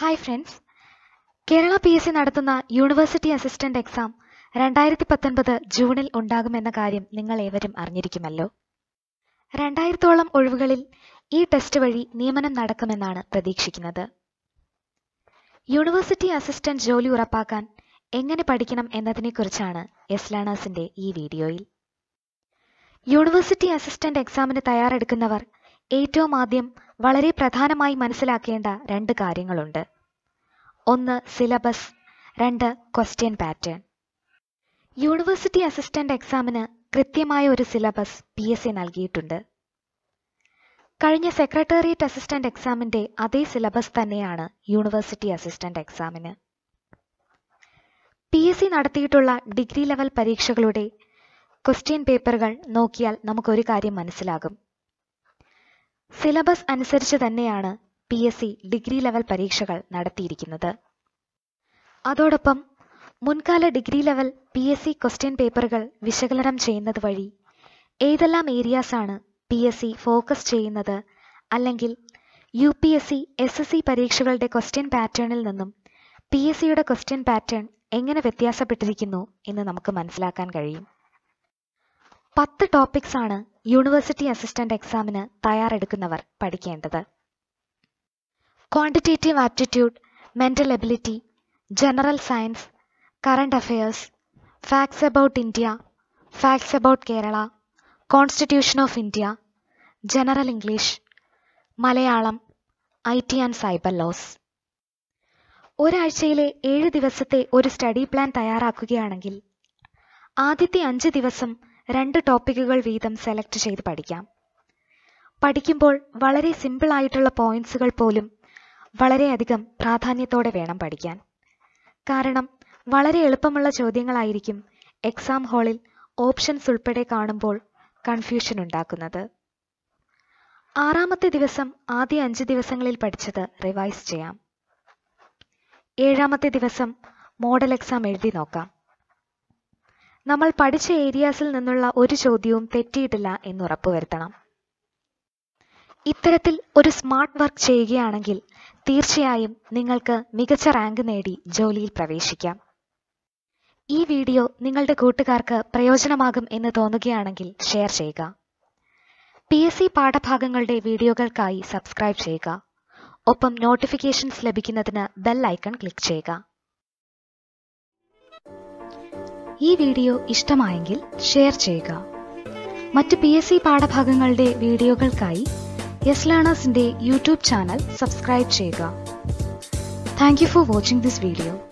hi friends Kerala P S C നടത്തുന്ന university assistant exam രണ്ടായിരത്തി പത്തൊൻപത് ജൂണിൽ ഉണ്ടാകുമെന്ന കാര്യം നിങ്ങൾ ഏവരും അറിഞ്ഞിരിക്കുമല്ലോ രണ്ടായിരത്തോളം ഒഴിവുകളിൽ ഈ ടെസ്റ്റ് വഴി നിയമനം നടക്കുമെന്നാണ് പ്രതീക്ഷിക്കുന്നത് യൂണിവേഴ്സിറ്റി അസിസ്റ്റന്റ് ജോലി ഉറപ്പാക്കാൻ എങ്ങനെ പഠിക്കണം എന്നതിനെക്കുറിച്ചാണ് എസ് ലേണേഴ്സിന്റെ ഈ വീഡിയോയിൽ യൂണിവേഴ്സിറ്റി അസിസ്റ്റന്റ് എക്സാമിന് തയ്യാറെടുക്കുന്നവർ ഏറ്റവും ആദ്യം വളരെ പ്രധാനമായി മനസ്സിലാക്കേണ്ട രണ്ട് കാര്യങ്ങളുണ്ട് ഒന്ന് സിലബസ് രണ്ട് ക്വസ്റ്റ്യൻ പാറ്റേൺ യൂണിവേഴ്സിറ്റി അസിസ്റ്റന്റ് എക്സാമിന് കൃത്യമായ ഒരു സിലബസ് പി എസ് സി നൽകിയിട്ടുണ്ട് കഴിഞ്ഞ സെക്രട്ടേറിയറ്റ് അസിസ്റ്റന്റ് എക്സാമിന്റെ അതേ സിലബസ് തന്നെയാണ് യൂണിവേഴ്സിറ്റി അസിസ്റ്റന്റ് എക്സാമിന് പി എസ് സി നടത്തിയിട്ടുള്ള ഡിഗ്രി ലെവൽ പരീക്ഷകളുടെ ക്വസ്റ്റ്യൻ പേപ്പറുകൾ നോക്കിയാൽ നമുക്കൊരു കാര്യം മനസ്സിലാകും സിലബസ് അനുസരിച്ച് തന്നെയാണ് P S C degree level പരീക്ഷകൾ നടത്തിയിരിക്കുന്നത് അതോടൊപ്പം മുൻകാല degree level P S C question പേപ്പറുകൾ വിശകലനം ചെയ്യുന്നത് വഴി ഏതെല്ലാം ഏരിയാസ് ആണ് പി എസ് സി ഫോക്കസ് ചെയ്യുന്നത് അല്ലെങ്കിൽ U P S C S S C പരീക്ഷകളുടെ ക്വസ്റ്റ്യൻ പാറ്റേണിൽ നിന്നും പി എസ് സിയുടെ ക്വസ്റ്റ്യൻ പാറ്റേൺ എങ്ങനെ വ്യത്യാസപ്പെട്ടിരിക്കുന്നു എന്ന് നമുക്ക് മനസ്സിലാക്കാൻ കഴിയും പത്ത് ടോപ്പിക്സ് ആണ് യൂണിവേഴ്സിറ്റി അസിസ്റ്റന്റ് എക്സാമിന് തയ്യാറെടുക്കുന്നവർ പഠിക്കേണ്ടത് quantitative aptitude mental ability general science current affairs facts about India facts about Kerala constitution of India general English Malayalam I T and cyber laws ഒരാഴ്ചയിലെ ഏഴ് ദിവസത്തെ ഒരു സ്റ്റഡി പ്ലാൻ തയ്യാറാക്കുകയാണെങ്കിൽ ആദ്യത്തെ അഞ്ച് ദിവസം രണ്ട് ടോപ്പിക്കുകൾ വീതം സെലക്ട് ചെയ്ത് പഠിക്കാം പഠിക്കുമ്പോൾ വളരെ സിമ്പിൾ ആയിട്ടുള്ള പോയിന്റ്സുകൾ പോലും വളരെയധികം പ്രാധാന്യത്തോടെ വേണം പഠിക്കാൻ കാരണം വളരെ എളുപ്പമുള്ള ചോദ്യങ്ങളായിരിക്കും എക്സാം ഹാളിൽ ഓപ്ഷൻസ് ഉൾപ്പെടെ കാണുമ്പോൾ കൺഫ്യൂഷൻ ഉണ്ടാക്കുന്നത് ആറാമത്തെ ദിവസം ആദ്യ അഞ്ച് ദിവസങ്ങളിൽ പഠിച്ചത് റിവൈസ് ചെയ്യാം ഏഴാമത്തെ ദിവസം മോഡൽ എക്സാം എഴുതി നോക്കാം നമ്മൾ പഠിച്ച ഏരിയാസിൽ നിന്നുള്ള ഒരു ചോദ്യവും തെറ്റിയിട്ടില്ല എന്ന് ഉറപ്പുവരുത്തണം ഇത്തരത്തിൽ ഒരു സ്മാർട്ട് വർക്ക് ചെയ്യുകയാണെങ്കിൽ തീർച്ചയായും നിങ്ങൾക്ക് മികച്ച റാങ്ക് നേടി ജോലിയിൽ പ്രവേശിക്കാം ഈ വീഡിയോ നിങ്ങളുടെ കൂട്ടുകാർക്ക് പ്രയോജനമാകും എന്ന് തോന്നുകയാണെങ്കിൽ ഷെയർ ചെയ്യുക പി എസ് സി പാഠഭാഗങ്ങളുടെ വീഡിയോകൾക്കായി സബ്സ്ക്രൈബ് ചെയ്യുക ഒപ്പം നോട്ടിഫിക്കേഷൻസ് ലഭിക്കുന്നതിന് ബെൽ ഐക്കൺ ക്ലിക്ക് ചെയ്യുക ഈ വീഡിയോ ഇഷ്ടമായെങ്കിൽ ഷെയർ ചെയ്യുക മറ്റ് പി എസ് സി പാഠഭാഗങ്ങളുടെ വീഡിയോകൾക്കായി യെസ് ലേണേഴ്സിന്റെ യൂട്യൂബ് ചാനൽ സബ്സ്ക്രൈബ് ചെയ്യുക thank you for watching this video